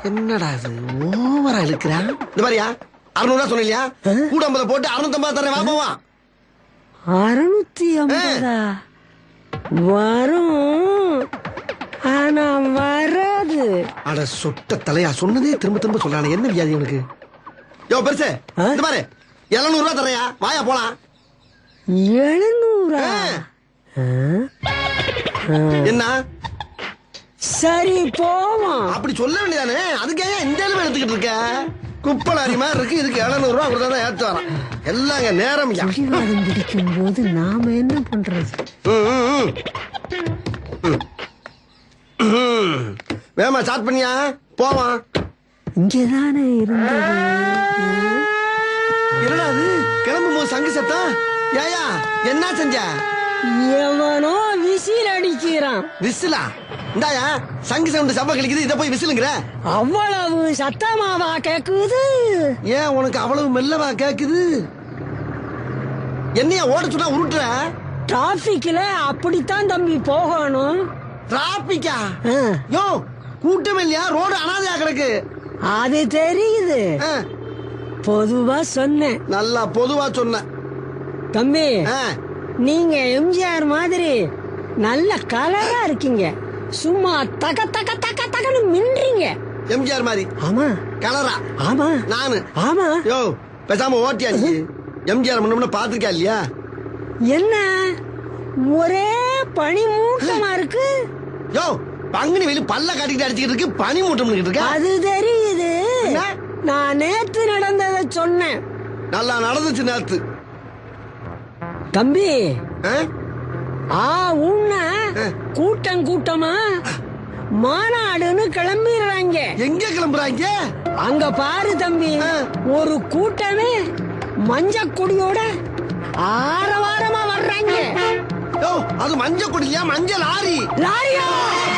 என்னடா இது ஓவரா இழுக்கிறான் இந்த மாதிரியா அறுநூறுவா சொன்னியா கூட ஐம்பது போட்டு அறுநூத்தம்பது தரேன் வா போவா அறுநூத்தி ஐம்பதா வரும் ஆனா வராது அட சொட்ட தலையா சொன்னதே திரும்ப திரும்ப சொல்றானே என்ன வியாதி உனக்கு யோ பெருசு ஆ? இந்த பாரு எழுநூறு ரூபா தரையா வாயா போலாம் எழுநூறா ஆ. ஆ? என்ன சரி போவோம் அப்படி சொல்ல வேண்டியதானே அதுக்கு ஏன் இந்த அளவு எடுத்துக்கிட்டு இருக்க குப்பலாரி மாதிரி இருக்கு இதுக்கு எழுநூறு ரூபா கொடுத்தா தான் ஏத்து வரான் எல்லாங்க நேரம் யா. பிடிவாதம் பிடிக்கும் போது நாம என்ன பண்றது ம், ம், ம். ம். ம். வேகமா ஸ்டார்ட் பண்ணியா போவான் இங்கதானே இருந்தது என்னடா அது கிளம்பும் போது சங்கு சத்தம் ஏயா என்ன செஞ்ச எவனோ விசில் அடிக்கிறான் விசிலா இந்தாயா சங்கு சவுண்டு சப்ப கழிக்குது இதை போய் விசிலுங்கிற அவ்வளவு சத்தமாவா கேக்குது ஏன் உனக்கு அவ்வளவு மெல்லவா கேக்குது என்னையா ஓட சொன்னா உருட்டுற டிராபிக்ல அப்படித்தான் தம்பி போகணும் டிராபிக்கா ஆ, யோ கூட்டம் இல்லையா ரோடு அனாதையா கிடக்கு அது தெரியுது ஆ, பொதுவா சொன்னேன் நல்லா பொதுவா சொன்ன தம்பி ஆ, நீங்க எம்ஜிஆர் மாதிரி நல்ல கலரா இருக்கீங்க சும்மா தக தக தக தகன்னு மின்றீங்க எம்ஜிஆர் மாதிரி ஆமா கலரா ஆமா நானு ஆமா யோ பேசாம ஓட்டியா நீ எம்ஜிஆர் முன்ன பாத்திருக்கா இல்லையா என்ன ஒரே பனி மூட்டமா இருக்கு யோ பங்குனி வெளி பல்ல காட்டிக்கிட்டு அடிச்சுக்கிட்டு இருக்கு பனி மூட்டம் இருக்க அது தெரியுது என்ன? நான் நேத்து நடந்ததை சொன்னேன் நல்லா நடந்துச்சு நேத்து தம்பி ஆ? ஆ உன்ன ஆ. கூட்டம் கூட்டமா மாநாடுன்னு கிளம்பிடுறாங்க எங்க கிளம்புறாங்க அங்க பாரு தம்பி ஆ. ஒரு கூட்டமே மஞ்ச கொடியோட ஆரவாரமா வர்றாங்க யோ அது மஞ்சள் கொடியா மஞ்சள் லாரி லாரியா